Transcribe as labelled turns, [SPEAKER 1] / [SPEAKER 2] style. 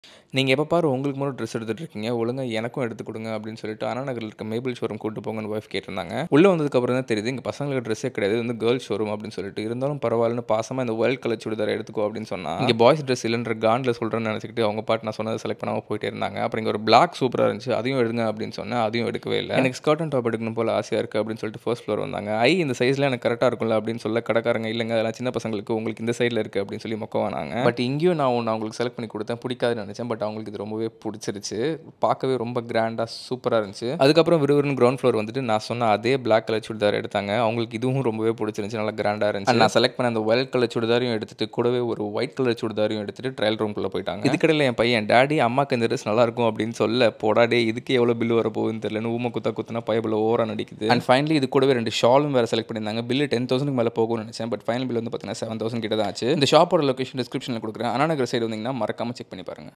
[SPEAKER 1] நீங்கள் எப்போ பாரு உங்களுக்கு மட்டும் ட்ரெஸ் எடுத்துகிட்டு இருக்கீங்க ஒழுங்கா எனக்கும் எடுத்து கொடுங்க அப்படின்னு சொல்லிட்டு அண்ணா நகரில் இருக்க மேபிள் ஷோரூம் கூட்டு போங்கன்னு ஒய்ஃப் கேட்டிருந்தாங்க உள்ளே வந்ததுக்கப்புறம் தான் தெரியுது இங்கே பசங்களுக்கு ட்ரெஸ்ஸே கிடையாது இது வந்து கேர்ள்ஸ் ஷோரூம் அப்படின்னு சொல்லிட்டு இருந்தாலும் பரவாயில்லன்னு பாசமாக இந்த ஒயிட் கலர் சுடிதார் எடுத்துக்கோ அப்படின்னு சொன்னா இங்கே பாய்ஸ் ட்ரெஸ் இல்லைன்ற காண்டில் சொல்கிறேன்னு நினச்சிக்கிட்டு அவங்க பாட்டு நான் சொன்னதை செலக்ட் பண்ணாமல் போயிட்டே இருந்தாங்க அப்புறம் இங்கே ஒரு பிளாக் சூப்பராக இருந்துச்சு அதையும் எடுங்க அப்படின்னு சொன்னேன் அதையும் எடுக்கவே இல்லை எனக்கு ஸ்கர்ட் அண்ட் டாப் எடுக்கணும் போல ஆசையாக இருக்குது அப்படின்னு சொல்லிட்டு ஃபர்ஸ்ட் ஃப்ளோர் வந்தாங்க ஐ இந்த சைஸில் எனக்கு கரெக்டாக இருக்கும்ல அப்படின்னு சொல்ல கடைக்காரங்க இல்லைங்க அதெல்லாம் சின்ன பசங்களுக்கு உங்களுக்கு இந்த சைடில் இருக்குது அப்படின்னு சொல்லி மொக்கவானாங்க பட் இங்கேயும் நான் ஒன்று அவங்களுக்கு செலக்ட் பண்ணி கொடுத்தேன் பிடிக்காதுன்னு நினச்சேன் பட் அவங்களுக்கு இது ரொம்பவே பிடிச்சிருச்சு பார்க்கவே ரொம்ப கிராண்டாக சூப்பராக இருந்துச்சு அதுக்கப்புறம் விறுவிறுன்னு கிரவுண்ட் ஃப்ளோர் வந்துட்டு நான் சொன்ன அதே பிளாக் கலர் சுடிதார் எடுத்தாங்க அவங்களுக்கு இதுவும் ரொம்பவே பிடிச்சிருந்துச்சு நல்லா கிராண்டாக இருந்துச்சு நான் செலக்ட் பண்ண அந்த ஒயிட் கலர் சுடிதாரையும் எடுத்துட்டு கூடவே ஒரு ஒயிட் கலர் சுடிதாரையும் எடுத்துட்டு ட்ரையல் ரூம்குள்ளே போயிட்டாங்க இதுக்கடையில் என் பையன் டேடி அம்மாக்கு இந்த ட்ரெஸ் நல்லா இருக்கும் அப்படின்னு சொல்ல போடா டே இதுக்கு எவ்வளோ பில் வர போகுதுன்னு தெரியலன்னு ஊம குத்தா குத்துனா பயபில் ஓவரா நடிக்குது அண்ட் ஃபைனலி இது கூடவே ரெண்டு ஷாலும் வேறு செலக்ட் பண்ணியிருந்தாங்க பில்லு டென் தௌசண்ட்க்கு மேலே போகும்னு நினச்சேன் பட் ஃபைனல் பில் வந்து பார்த்தீங்கன்னா செவன் தௌசண்ட் கிட்ட தான் ஆச்சு இந்த ஷாப்போட லொகேஷன் டிஸ்கிரிப்ஷனில் கொடுக்குறேன் அண்ணா நகர் சைடு வந்தீங்கன்னா மறக்காம செக் பண்ணி பாருங்க